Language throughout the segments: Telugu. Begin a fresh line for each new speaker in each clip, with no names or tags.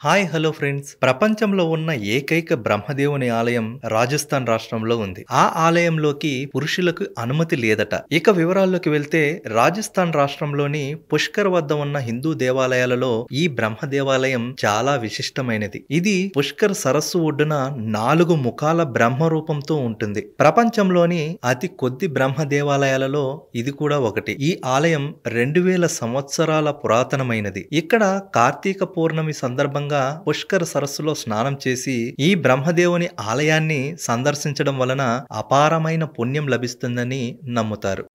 హాయ్ హలో ఫ్రెండ్స్ ప్రపంచంలో ఉన్న ఏకైక బ్రహ్మదేవుని ఆలయం రాజస్థాన్ రాష్ట్రంలో ఉంది ఆ ఆలయంలోకి పురుషులకు అనుమతి లేదట ఇక వివరాల్లోకి వెళ్తే రాజస్థాన్ రాష్ట్రంలోని పుష్కర్ వద్ద ఉన్న హిందూ దేవాలయాలలో ఈ బ్రహ్మ దేవాలయం చాలా విశిష్టమైనది ఇది పుష్కర్ సరస్సు ఒడ్డున నాలుగు ముఖాల బ్రహ్మ రూపంతో ఉంటుంది ప్రపంచంలోని అతి కొద్ది బ్రహ్మ దేవాలయాలలో ఇది కూడా ఒకటి ఈ ఆలయం రెండు వేల సంవత్సరాల పురాతనమైనది ఇక్కడ కార్తీక పౌర్ణమి సందర్భంగా పుష్కర్ సరస్సులో స్నానం చేసి ఈ బ్రహ్మదేవుని ఆలయాన్ని సందర్శించడం వలన అపారమైన పుణ్యం లభిస్తుందని నమ్ముతారు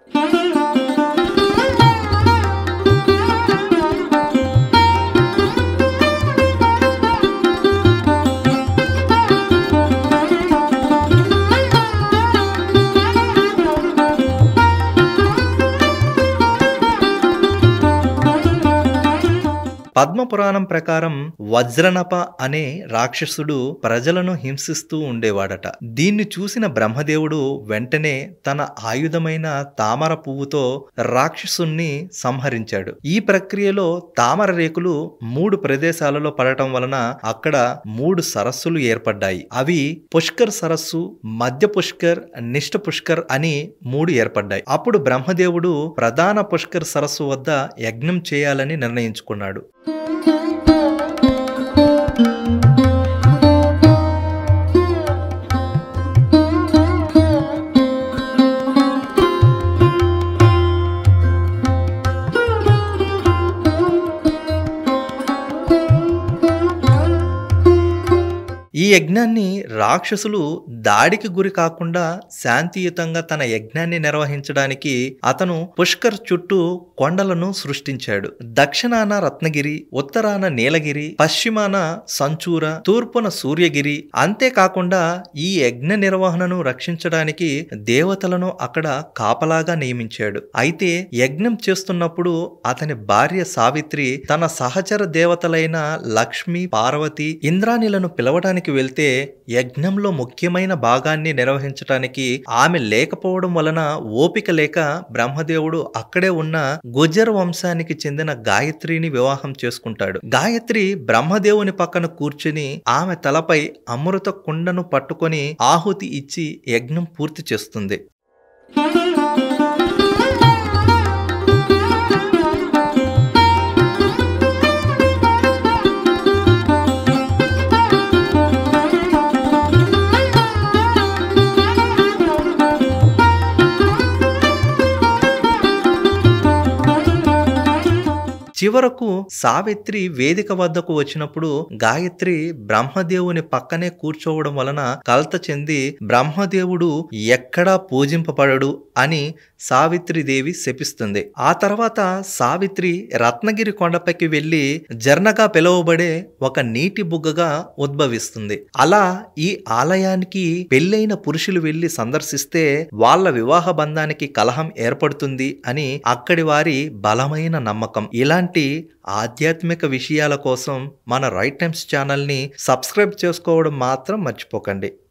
పద్మపురాణం ప్రకారం వజ్రనప అనే రాక్షసుడు ప్రజలను హింసిస్తూ ఉండేవాడట దీన్ని చూసిన బ్రహ్మదేవుడు వెంటనే తన ఆయుధమైన తామర పువ్వుతో రాక్షసుణ్ణి సంహరించాడు ఈ ప్రక్రియలో తామర రేకులు మూడు ప్రదేశాలలో పడటం వలన అక్కడ మూడు సరస్సులు ఏర్పడ్డాయి అవి పుష్కర్ సరస్సు మధ్య పుష్కర్ నిష్ట పుష్కర్ అని మూడు ఏర్పడ్డాయి అప్పుడు బ్రహ్మదేవుడు ప్రధాన పుష్కర్ సరస్సు వద్ద యజ్ఞం చేయాలని నిర్ణయించుకున్నాడు ఈ యజ్ఞాన్ని రాక్షసులు దాడికి గురి కాకుండా శాంతియుతంగా తన యజ్ఞాన్ని నిర్వహించడానికి అతను పుష్కర్ చుట్టూ కొండలను సృష్టించాడు దక్షిణాన రత్నగిరి ఉత్తరాన నీలగిరి పశ్చిమాన సంచూర తూర్పున సూర్యగిరి అంతేకాకుండా ఈ యజ్ఞ నిర్వహణను రక్షించడానికి దేవతలను అక్కడ కాపలాగా నియమించాడు అయితే యజ్ఞం చేస్తున్నప్పుడు అతని భార్య సావిత్రి తన సహచర దేవతలైన లక్ష్మి పార్వతి ఇంద్రాణిలను పిలవడానికి వెళ్తే యజ్ఞంలో ముఖ్యమైన భాగాన్ని నిర్వహించటానికి ఆమె లేకపోవడం వలన ఓపిక లేక బ్రహ్మదేవుడు అక్కడే ఉన్న గుజర్ వంశానికి చెందిన గాయత్రిని వివాహం చేసుకుంటాడు గాయత్రి బ్రహ్మదేవుని పక్కన కూర్చుని ఆమె తలపై అమృత కుండను పట్టుకొని ఆహుతి ఇచ్చి యజ్ఞం పూర్తి చేస్తుంది చివరకు సావిత్రి వేదిక వద్దకు వచ్చినప్పుడు గాయత్రి బ్రహ్మదేవుని పక్కనే కూర్చోవడం వలన కలత చెంది బ్రహ్మదేవుడు ఎక్కడా పూజింపబడడు అని సావిత్రిదేవి శపిస్తుంది ఆ తర్వాత సావిత్రి రత్నగిరి కొండపైకి వెళ్లి జర్నగా పిలువబడే ఒక నీటి బుగ్గగా ఉద్భవిస్తుంది అలా ఈ ఆలయానికి పెళ్ళైన పురుషులు వెళ్లి సందర్శిస్తే వాళ్ళ వివాహ బంధానికి కలహం ఏర్పడుతుంది అని అక్కడి వారి బలమైన నమ్మకం ఇలాంటి ఆధ్యాత్మిక విషయాల కోసం మన రైట్ టైమ్స్ ఛానల్ని సబ్స్క్రైబ్ చేసుకోవడం మాత్రం మర్చిపోకండి